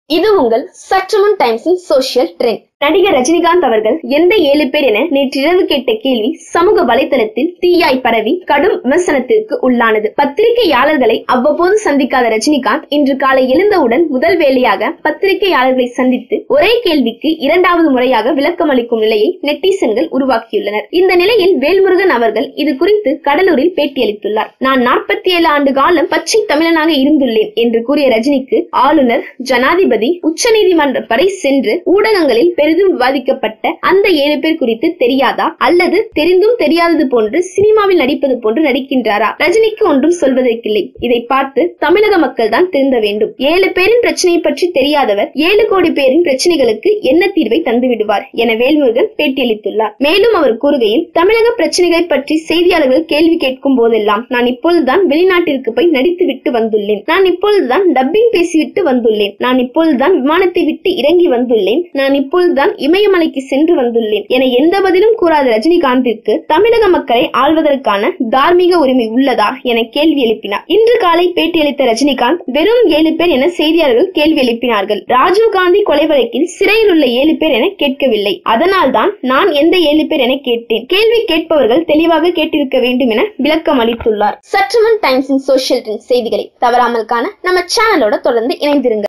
இது உங்கள் சற்றுமுன் டைம்ஸின் சோஷியல் ட்ரெண்ட் நடிகர் ரஜினிகாந்த் அவர்கள் எந்த ஏழு பேர் என நேற்றிரவு கேட்ட கேள்வி சமூக வலைதளத்தில் தீயாய் பரவி கடும் விமர்சனத்திற்கு உள்ளானது பத்திரிகையாளர்களை அவ்வப்போது சந்திக்காத ரஜினிகாந்த் இன்று காலை எழுந்தவுடன் முதல் வேலையாக பத்திரிகையாளர்களை சந்தித்து ஒரே கேள்விக்கு இரண்டாவது முறையாக விளக்கம் அளிக்கும் நிலையை நெட்டிசன்கள் உருவாக்கியுள்ளனர் இந்த நிலையில் வேல்முருகன் அவர்கள் இது குறித்து கடலூரில் பேட்டியளித்துள்ளார் நான் நாற்பத்தி ஏழு ஆண்டு காலம் பச்சை தமிழனாக இருந்துள்ளேன் என்று கூறிய ரஜினிக்கு ஆளுநர் ஜனாதிபதி உச்சநீதிமன்றம் வரை சென்று ஊடகங்களில் பெரிதும் விவாதிக்கப்பட்ட அந்த ஏழு பேர் குறித்து தெரியாதா அல்லது தெரிந்தும் தெரியாதது போன்று சினிமாவில் நடிப்பது போன்று நடிக்கின்றாரா ரஜினிக்கு ஒன்றும் சொல்வதற்கில்லை இதை பார்த்து தமிழக மக்கள் தான் திருந்த வேண்டும் ஏழு பேரின் பிரச்சனையை பற்றி தெரியாதவர் ஏழு கோடி பேரின் பிரச்சனைகளுக்கு என்ன தீர்வை தந்து விடுவார் என வேல்முருகன் பேட்டியளித்துள்ளார் மேலும் அவர் கூறுகையில் தமிழக பிரச்சனைகளை பற்றி செய்தியாளர்கள் கேள்வி கேட்கும் போதெல்லாம் நான் இப்பொழுதுதான் வெளிநாட்டிற்கு போய் நடித்து விட்டு வந்துள்ளேன் நான் இப்பொழுதுதான் டப்பிங் பேசிவிட்டு வந்துள்ளேன் நான் இப்பொழுதுதான் விமானத்தை விட்டு இறங்கி வந்துள்ளேன் நான் இப்பொழுதுதான் இமயமலைக்கு சென்று வந்துள்ளேன் என எந்த பதிலும் கூறாத ரஜினிகாந்திற்கு தமிழக மக்களை ஆள்வதற்கான தார்மீக உரிமை உள்ளதா என கேள்வி எழுப்பினார் இன்று காலை பேட்டியளித்த ரஜினிகாந்த் வெறும் ஏழு பேர் என செய்தியாளர்கள் கேள்வி எழுப்பினார்கள் ராஜீவ்காந்தி கொலை வழக்கில் சிறையில் உள்ள ஏழு பேர் என கேட்கவில்லை அதனால்தான் நான் எந்த ஏழு பேர் என கேட்டேன் கேள்வி கேட்பவர்கள் தெளிவாக கேட்டிருக்க வேண்டும் என விளக்கம் அளித்துள்ளார் சற்றுமுன் டைம்ஸின் சோஷியல் ட்ரெண்ட் செய்திகளை தவறாமல் காண நம்ம சேனலோட தொடர்ந்து இணைந்திருங்க